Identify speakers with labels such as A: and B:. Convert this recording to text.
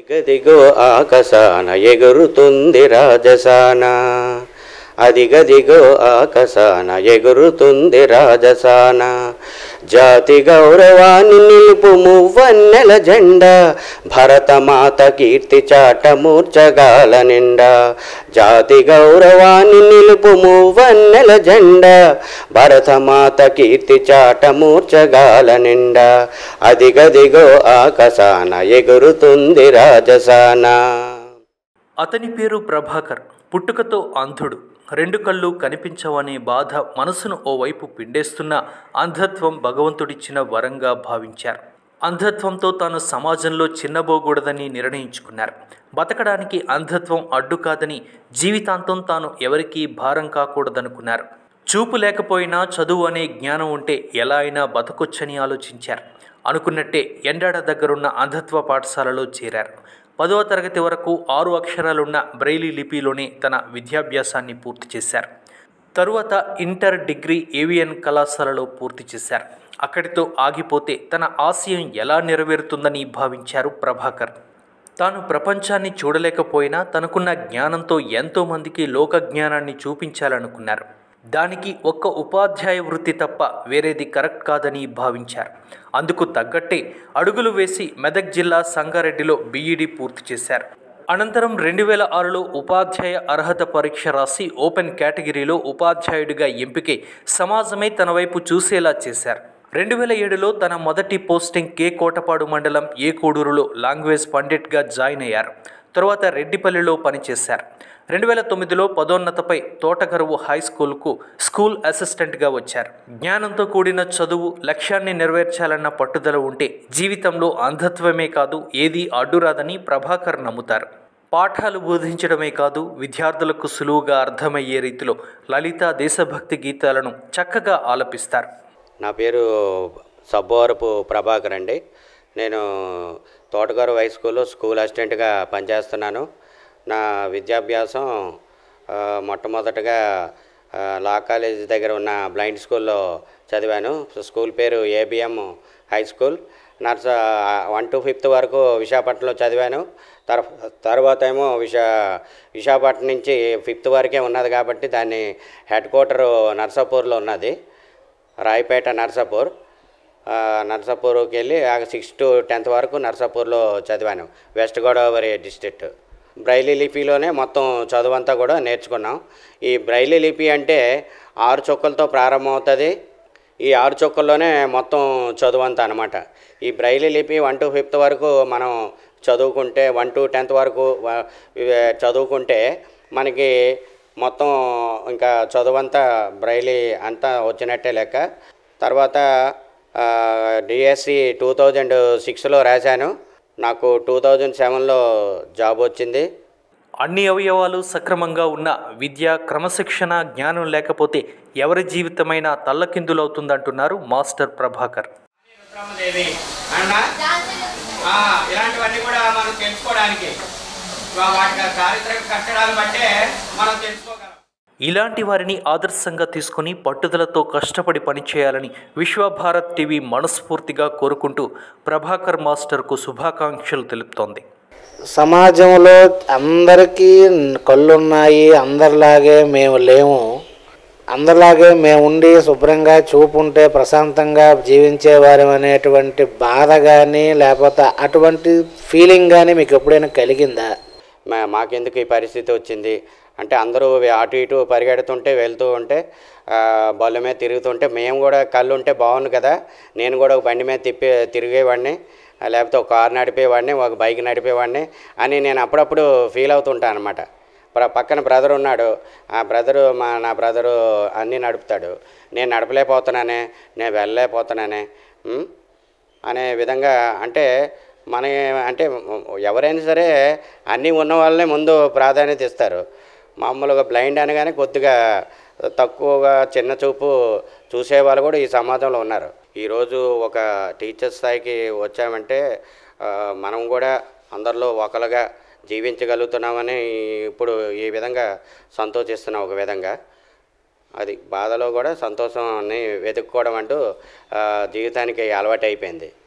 A: అదిగదిగో ఆకాశాన ఎగురుతుంది రాజసాన అదిగదిగో ఆకాశాన ఎగురుతుంది రాజసాన జాతి గౌరవాన్ని నిలుపు మువ్వన్నెల జెండా భరతమాత కీర్తి చాట మూర్చగాల నిండా జాతి గౌరవాన్ని నిలుపు మువ్వన్నెల జెండా భరతమాత కీర్తి చాట మూర్చగాల నిండా అదిగదిగో ఆకాశాన ఎగురుతుంది రాజసాన
B: అతని పేరు ప్రభాకర్ పుట్టుకతో అంధుడు రెండు కళ్ళు కనిపించవనే బాధ మనసును ఓవైపు పిండేస్తున్న అంధత్వం భగవంతుడిచ్చిన వరంగా భావించారు అంధత్వంతో తాను సమాజంలో చిన్నబోకూడదని నిర్ణయించుకున్నారు బతకడానికి అంధత్వం అడ్డు కాదని జీవితాంతం తాను ఎవరికీ భారం కాకూడదనుకున్నారు చూపు లేకపోయినా చదువు అనే జ్ఞానం ఉంటే ఎలా అయినా బతకొచ్చని ఆలోచించారు అనుకున్నట్టే ఎండాడ దగ్గరున్న అంధత్వ పాఠశాలలో చేరారు పదవ తరగతి వరకు ఆరు అక్షరాలున్న బ్రైలీ లిపిలోనే తన విద్యాభ్యాసాన్ని పూర్తి చేశారు తరువాత ఇంటర్ డిగ్రీ ఏవిఎన్ కళాశాలలో పూర్తి చేశారు అక్కడితో ఆగిపోతే తన ఆశయం ఎలా నెరవేరుతుందని భావించారు ప్రభాకర్ తాను ప్రపంచాన్ని చూడలేకపోయినా తనకున్న జ్ఞానంతో ఎంతోమందికి లోక జ్ఞానాన్ని చూపించాలనుకున్నారు దానికి ఒక్క ఉపాధ్యాయ వృత్తి తప్ప వేరేది కరెక్ట్ కాదని భావించారు అందుకు తగ్గట్టే అడుగులు వేసి మెదక్ జిల్లా సంగారెడ్డిలో బీఈడీ పూర్తి చేశారు అనంతరం రెండు వేల ఆరులో ఉపాధ్యాయ అర్హత పరీక్ష రాసి ఓపెన్ కేటగిరీలో ఉపాధ్యాయుడిగా ఎంపికై సమాజమే తన వైపు చూసేలా చేశారు రెండు వేల ఏడులో తన మొదటి పోస్టింగ్ కే కోటపాడు మండలం ఏ కోడూరులో లాంగ్వేజ్ పండిట్గా జాయిన్ అయ్యారు తరువాత రెడ్డిపల్లిలో పనిచేశారు రెండు వేల తొమ్మిదిలో పదోన్నతపై తోటకరువు హై స్కూల్కు స్కూల్ అసిస్టెంట్గా వచ్చారు జ్ఞానంతో కూడిన చదువు లక్ష్యాన్ని నెరవేర్చాలన్న పట్టుదల ఉంటే జీవితంలో అంధత్వమే కాదు ఏదీ అడ్డురాదని ప్రభాకర్ నమ్ముతారు పాఠాలు బోధించడమే కాదు విద్యార్థులకు సులువుగా అర్థమయ్యే రీతిలో లలిత దేశభక్తి గీతాలను చక్కగా ఆలపిస్తారు
A: నా పేరు సబ్బోరపు ప్రభాకర్ అండి నేను తోటగారు హై స్కూల్లో స్కూల్ అసిస్టెంట్గా పనిచేస్తున్నాను నా విద్యాభ్యాసం ఆ, మొట్టమొదటగా ఆ, లా కాలేజ్ దగ్గర ఉన్న బ్లైండ్ స్కూల్లో చదివాను స్కూల్ పేరు ఏబిఎం హై స్కూల్ నర్స వన్ టు ఫిఫ్త్ వరకు విశాఖపట్నంలో చదివాను తర్ తర్వాత ఏమో విశా విశాఖపట్నం నుంచి ఫిఫ్త్ వరకే ఉన్నది కాబట్టి దాన్ని హెడ్ క్వార్టర్ నర్సాపూర్లో ఉన్నది రాయపేట నర్సాపూర్ ఆ, నర్సాపూర్కి వెళ్ళి సిక్స్త్ టు టెన్త్ వరకు నర్సాపూర్లో చదివాను వెస్ట్ గోదావరి డిస్ట్రిక్ట్ బ్రైలీ లిపిలోనే మొత్తం చదువంతా కూడా నేర్చుకున్నాం ఈ బ్రైలీ లిపి అంటే ఆరు చుక్కలతో ప్రారంభమవుతుంది ఈ ఆరు చుక్కల్లోనే మొత్తం చదువంతా అనమాట ఈ బ్రైలీ లిపి వన్ టు ఫిఫ్త్ వరకు మనం చదువుకుంటే వన్ టు టెన్త్ వరకు వ- ఇవే చదువుకుంటే మనకి మొత్తం ఇంకా చదువంతా బ్రైలీ అంతా వచ్చినట్టే లెక్క తర్వాత డిఎస్సి టూ థౌజండ్ సిక్స్లో రాశాను నాకు టూ థౌజండ్ సెవెన్లో జాబ్ వచ్చింది
B: అన్ని అవయవాలు సక్రమంగా ఉన్న విద్య క్రమశిక్షణ జ్ఞానం లేకపోతే ఎవరి జీవితమైనా తల్లకిందులవుతుందంటున్నారు మాస్టర్ ప్రభాకర్
C: రుద్రమ్మదేవి అన్నా ఆ, ఇలాంటివన్నీ కూడా మనం తెలుసుకోవడానికి వా- వాటి చారిత్రక కట్టడాలు బట్టే మనం తెలుసుకోగలం
B: ఇలాంటి వారిని ఆదర్శంగా తీసుకుని పట్టుదలతో కష్టపడి పనిచేయాలని విశ్వభారత్ టీవీ మనస్ఫూర్తిగా కోరుకుంటూ ప్రభాకర్ మాస్టర్కు శుభాకాంక్షలు తెలుపుతోంది
D: సమాజంలో అందరికీ కళ్ళున్నాయి అందరిలాగే మేము లేము అందరిలాగే మేము ఉండి శుభ్రంగా చూపు ఉంటే ప్రశాంతంగా జీవించేవారం అనేటువంటి బాధ కానీ లేకపోతే అటువంటి ఫీలింగ్ కానీ మీకు ఎప్పుడైనా కలిగిందా
A: మా మాకెందుకు ఈ పరిస్థితి వచ్చింది అంటే అందరూ అటు ఇటు పరిగెడుతుంటే వెళ్తూ ఉంటే ఆ, బళ్ళ మీద తిరుగుతుంటే మేము కూడా కళ్ళు ఉంటే బాగుండు కదా నేను కూడా ఒక బండి మీద తిప్పి తిరిగేవాడిని ఆ, లేకపోతే ఒక కారు నడిపేవాడిని ఒక బైక్ నడిపేవాడిని అని నేను అప్పుడప్పుడు ఫీల్ అవుతుంటాను అనమాట పక్కన బ్రదర్ ఉన్నాడు ఆ బ్రదరు మా నా బ్రదరు అన్నీ నడుపుతాడు నేను నడపలేకపోతున్నానే నేను వెళ్ళలేకపోతున్నానే ఉం? అనే విధంగా అంటే మన అంటే ఎవరైనా సరే అన్నీ ఉన్న వాళ్ళనే ముందు ప్రాధాన్యత ఇస్తారు మామూలుగా బ్లైండ్ అనగానే కొద్దిగా తక్కువగా చిన్న చూపు చూసేవాళ్ళు కూడా ఈ సమాజంలో ఉన్నారు ఈరోజు ఒక టీచర్ స్థాయికి వచ్చామంటే ఆ, మనం కూడా అందరిలో ఒకరుగా జీవించగలుగుతున్నామని ఇప్పుడు ఈ విధంగా సంతోషిస్తున్నాం ఒక విధంగా అది బాధలో కూడా సంతోషాన్ని వెతుక్కోవడం అంటూ ఆ, జీవితానికి అలవాటు అయిపోయింది